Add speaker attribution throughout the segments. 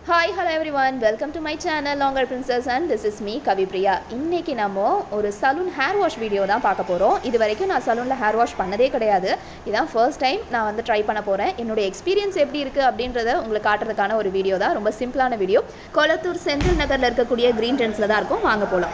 Speaker 1: Hi hello everyone welcome to my channel longer princess and this is me Kavipriya இன்னைக்கு நம்ம ஒரு salon hair wash video தான் பார்க்க போகிறோம் இது வரைக்கும் நான் சலூனில் ஹேர் வாஷ் பண்ணதே கிடையாது இதான் ஃபர்ஸ்ட் டைம் நான் வந்து ட்ரை பண்ண போகிறேன் என்னோட எக்ஸ்பீரியன்ஸ் எப்படி இருக்குது அப்படின்றத உங்களுக்கு காட்டுறதுக்கான ஒரு வீடியோ தான் ரொம்ப சிம்பிளான வீடியோ கொளத்தூர் செந்தில் நகரில் இருக்கக்கூடிய க்ரீன் ட்ரெண்ட்ஸில் தான் இருக்கும் வாங்க போகலாம்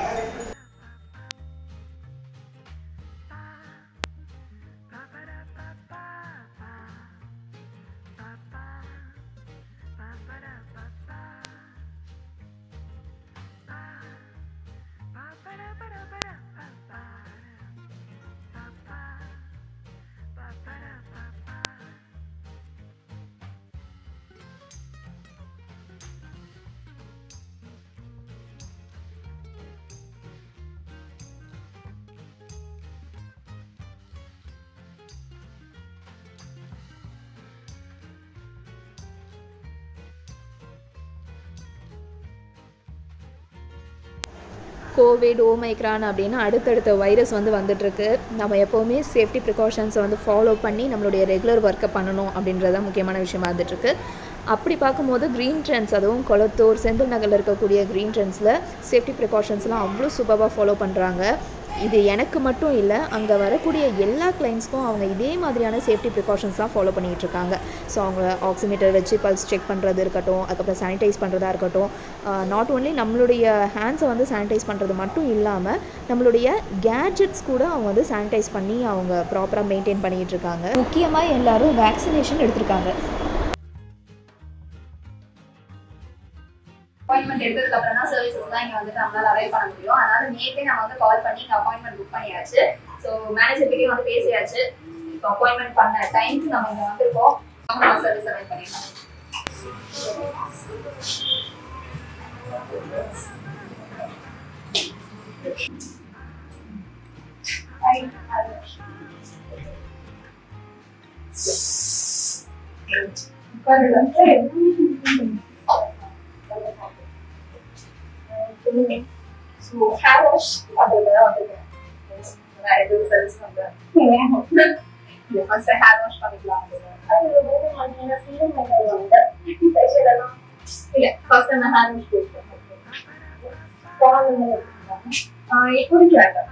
Speaker 1: கோவிட் ஓமைக்ரான் அப்படின்னு அடுத்தடுத்த வைரஸ் வந்து வந்துட்டுருக்கு நம்ம எப்போவுமே சேஃப்டி ப்ரிகாஷன்ஸை வந்து ஃபாலோ பண்ணி நம்மளுடைய ரெகுலர் ஒர்க்கை பண்ணணும் அப்படின்றது தான் முக்கியமான விஷயமா இருந்துட்டுருக்கு அப்படி பார்க்கும்போது க்ரீன் ட்ரெண்ட்ஸ் அதுவும் கொளத்தூர் செந்தில் நகரில் இருக்கக்கூடிய க்ரீன் ட்ரெண்ட்ஸில் சேஃப்டி ப்ரிகாஷன்ஸ்லாம் அவ்வளோ சூப்பராக ஃபாலோ பண்ணுறாங்க இது எனக்கு மட்டும் இல்லை அங்கே வரக்கூடிய எல்லா கிளைண்ட்ஸ்க்கும் அவங்க இதே மாதிரியான சேஃப்டி ப்ரிகாஷன்ஸ் தான் ஃபாலோ பண்ணிகிட்டு இருக்காங்க ஸோ அவங்க ஆக்சிமீட்டர் வச்சு பல்ஸ் செக் பண்ணுறது இருக்கட்டும் அதுக்கப்புறம் சானிடைஸ் பண்ணுறதா இருக்கட்டும் நாட் ஓன்லி நம்மளுடைய ஹேண்ட்ஸை வந்து சானிடைஸ் பண்ணுறது மட்டும் இல்லாமல் நம்மளுடைய கேட்ஜெட்ஸ் கூட அவங்க வந்து சானிடைஸ் பண்ணி அவங்க ப்ராப்பராக மெயின்டைன் பண்ணிகிட்டு இருக்காங்க முக்கியமாக எல்லாரும் வேக்சினேஷன் எடுத்திருக்காங்க
Speaker 2: அப்பாயின்மெண்ட் எடுத்ததுக்கு அப்புறம் தான் சர்வீசஸ் தான் இங்க வந்துட்டு நம்மளால அவைல் பண்ண முடியும் அதனால நேத்தே நம்ம வந்து கால் பண்ணி இங்க அப்பாயின்மெண்ட் புக் பண்ணியாச்சு ஸோ மேனேஜர் கிட்டயும் வந்து பேசியாச்சு இப்போ அப்பாயின்மெண்ட் பண்ண டைம்க்கு நம்ம இங்க வந்திருக்கோம் நம்ம சர்வீஸ் அவைல் பண்ணிடலாம் ஸோ ஹேர் வாஷ் அதில் வந்துருக்கேன் வேற எதுவும் சர்வீஸ் பண்ணுறேன் ஃபர்ஸ்ட் ஹேர் வாஷ் பண்ணிக்கலாம் இல்ல ஃபர்ஸ்ட் அந்த ஹேர் வாஷ் போயிருக்கேன் இப்போதைக்கு வேண்டாம்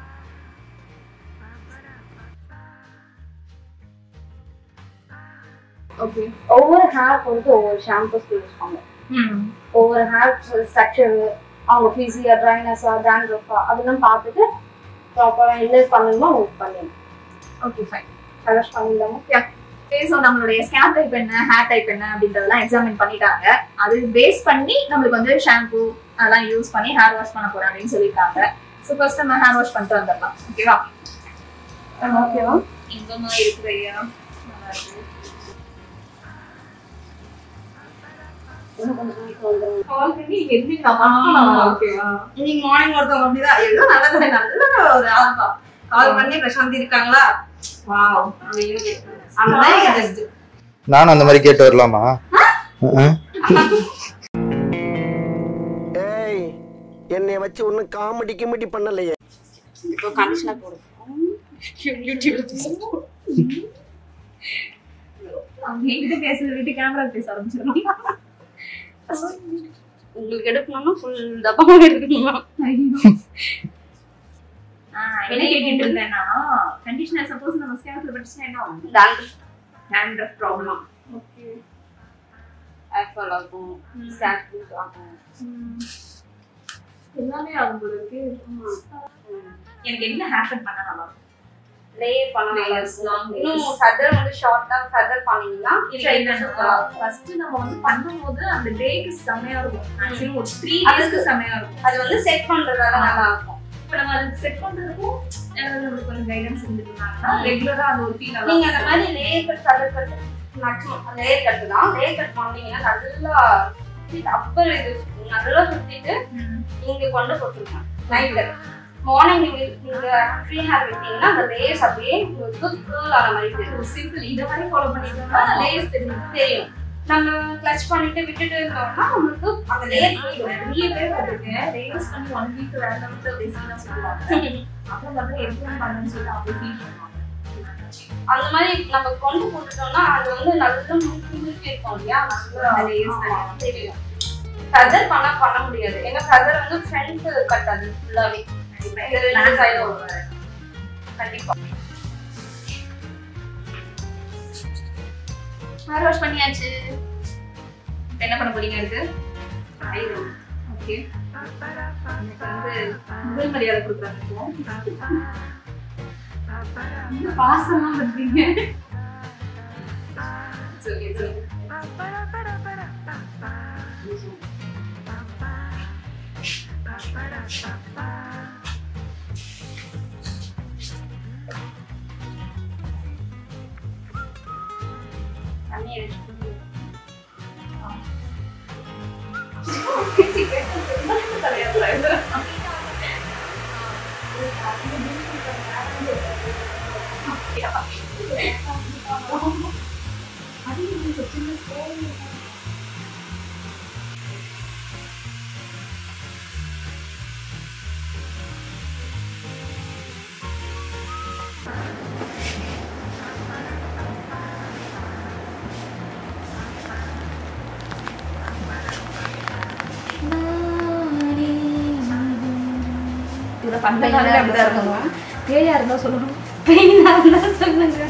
Speaker 1: ஓகே
Speaker 3: ஒவ்வொரு ஹேர் பொறுத்து ஒவ்வொரு ஷாம்பூஸ் யூஸ் பண்ணுவோம் ஒவ்வொரு ஹேர் ஸ்ட்ரக்சர் அவங்க ஃபிசியா ட்ரைனஸா டேண்ட்ரஃபா அதெல்லாம் பார்த்துட்டு ப்ராப்பராக என்ன பண்ணணுமோ அவங்க பண்ணிடணும்
Speaker 2: ஓகே ஃபைன்
Speaker 3: கலர்ஸ் பண்ணிடலாமா
Speaker 2: ஸோ நம்மளுடைய ஸ்கேன் டைப் என்ன ஹேர் டைப் என்ன அப்படின்றதெல்லாம் எக்ஸாமின் பண்ணிட்டாங்க அது பேஸ் பண்ணி நம்மளுக்கு வந்து ஷாம்பு அதெல்லாம் யூஸ் பண்ணி ஹேர் வாஷ் பண்ண போறோம் அப்படின்னு சொல்லியிருக்காங்க ஸோ ஃபர்ஸ்ட் நம்ம ஹேர் வாஷ் பண்ணிட்டு வந்துடலாம் ஓகேவா
Speaker 3: ஓகேவா
Speaker 2: எங்கம்மா இருக்குது ஐயா நல்லா இருக்கு
Speaker 3: இன்னும் கொஞ்சம் நாளைக்கு வந்துடும்
Speaker 2: கால் பண்ணி எதுவும் ஓகேவா
Speaker 4: இன்னைக்கு மார்னிங் ஒருத்தவங்க அப்படிதான் ஏதோ நல்லது நல்ல ஒரு ஆள் தான் கால் பண்ணி பிரசாந்தி இருக்காங்களா வாவ் அந்த மாதிரி just
Speaker 5: நானும் அந்த மாதிரி கேட்டு வரலாமா அஹ்.
Speaker 6: ஏய் என்னைய வச்சு ஒன்னும் காமெடி கிமெடி பண்ணலையே
Speaker 4: இப்போ கண்டிஷனர் போடுவோம் யூடியூப்ல
Speaker 2: அவங்க என்கிட்ட பேசுறது விட்டு கேமரா பேச ஆரம்பிச்சிடலாம்
Speaker 4: உங்களுக்கு எடுக்கணும்னா ஃபுல் டப்பாவும் எடுக்கணுமா
Speaker 2: என்ன கேட்டுட்டு இருந்தேன்னா கண்டிஷனர் சப்போஸ் நம்ம ஸ்கேப்ல பட்டுச்சுன்னா என்ன ஆகும்
Speaker 4: டாண்டர்
Speaker 2: ஹேண்ட்ரஃப் ப்ராப்ளம்
Speaker 4: ஓகே ஆஃபல் ஆகும் ஸ்டார்ட் ஆகும்
Speaker 2: எல்லாமே ஆகும் போல இருக்கு எனக்கு என்ன ஹேர் கட் பண்ண நல்லா இருக்கும்
Speaker 4: லேயர் பண்ணலாம்
Speaker 2: Layers, long layers.
Speaker 4: இன்னும் ஃபர்தர் வந்து ஷார்ட்டா ஃபர்தர் பண்ணீங்கன்னா
Speaker 2: ஃபர்ஸ்ட் நம்ம வந்து பண்ணும்போது அந்த டேக்கு செமையா இருக்கும் மேக்ஸிமம் ஒரு த்ரீ டேஸ்க்கு செமையா இருக்கும்
Speaker 4: அது வந்து செட் பண்றதால நல்லா இருக்கும்
Speaker 2: இப்போ நம்ம அதை செட் பண்றதுக்கும் யாராவது நம்மளுக்கு கொஞ்சம் கைடன்ஸ் இருந்துருந்தாங்கன்னா ரெகுலரா அந்த ஒரு ஃபீல்
Speaker 4: நீங்க அந்த மாதிரி layer cut further cut maximum layer cut தான் லேயர் கட் பண்ணீங்கன்னா நல்லா அப்பர் இது நல்லா சுத்திட்டு இங்க கொண்டு போட்டுருக்கேன் நைட்டு மார்னிங் நீங்க நீங்க ஃப்ரீ ஹேர் விட்டீங்கன்னா அந்த லேயர்ஸ் அப்படியே உங்களுக்கு கேர்ள் ஆன மாதிரி தெரியும்
Speaker 2: சிம்பிள் இத மாதிரி ஃபாலோ பண்ணிட்டோம்னா லேஸ் தெரியும்
Speaker 4: தெரியும் நம்ம கிளச் பண்ணிட்டு விட்டுட்டு இருந்தோம்னா நம்மளுக்கு அந்த லேயர்
Speaker 2: நிறைய பேர் வந்திருக்கேன் லேஸ் பண்ணி ஒன் வீக் வேற லெவலில் பேசிக்கலாம் சொல்லுவாங்க அப்புறம் பார்த்தா எப்படி பண்ணுன்னு சொல்லி அப்படி ஃபீல் பண்ணுவாங்க
Speaker 4: அந்த மாதிரி நம்ம கொண்டு போட்டுட்டோம்னா அது வந்து நல்லா முறுக்கி முறுக்கி இருக்கும் இல்லையா நல்லா
Speaker 2: அந்த layers
Speaker 4: ஆமா, தெரியும் ஃபெதர் பண்ணா பண்ண முடியாது ஏன்னா ஃபெதர் வந்து ஃப்ரண்ட் கட் அது ஃபுல்லாவே இந்த ரெண்டு சைடும் வரும் கண்டிப்பா
Speaker 2: ஹேர் வாஷ் பண்ணியாச்சு இப்ப என்ன பண்ண போறீங்க அதுக்கு ஐரோ ஓகே எனக்கு வந்து முதல் மரியாதை கொடுக்குறாங்க இப்போ பாசமா பண்றீங்க It's okay, it's okay.
Speaker 4: தண்ணி எடுத்து
Speaker 2: இதை பண்ணாலே அப்படிதான் இருக்கணும் பேயா இருந்தா சொல்லணும்
Speaker 4: பெயினா இருந்தா சொல்லுங்க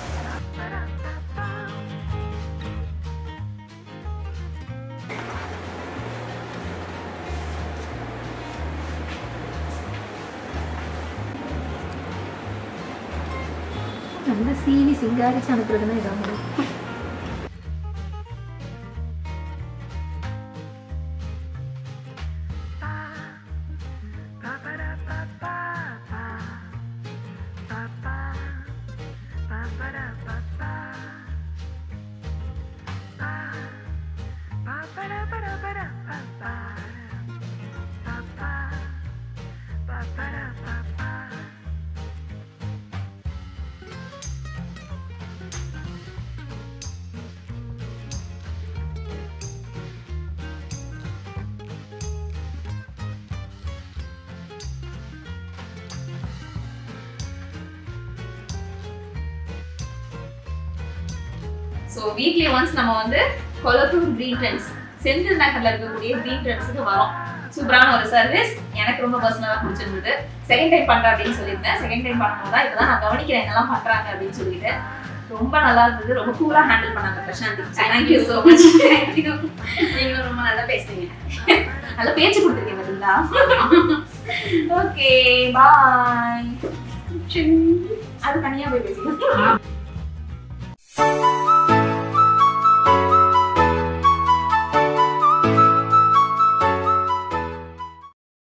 Speaker 2: நல்லா சீவி சிங்காரிச்சு அனுப்புறதுன்னா இதான் ஸோ வீக்லி ஒன்ஸ் நம்ம வந்து கொலத்தூர் கிரீன் ட்ரெண்ட்ஸ் செந்தில் நகர்ல இருக்கக்கூடிய கிரீன் ட்ரெண்ட்ஸுக்கு வரோம் சூப்பரான ஒரு சர்வீஸ் எனக்கு ரொம்ப பர்சனலாக பிடிச்சிருந்தது செகண்ட் டைம் பண்றேன் அப்படின்னு சொல்லியிருந்தேன் செகண்ட் டைம் பண்ணும்போது தான் இப்பதான் நான் கவனிக்கிறேன் என்னெல்லாம் பண்றாங்க அப்படின்னு சொல்லிட்டு ரொம்ப நல்லா இருந்தது ரொம்ப கூலா ஹேண்டில் பண்ணாங்க பிரசாந்தி தேங்க்யூ ஸோ மச் நீங்களும் ரொம்ப நல்லா பேசுறீங்க நல்லா பேச்சு கொடுத்துருக்கீங்க பார்த்தீங்களா ஓகே பாய் அது தனியா போய் பேசுங்க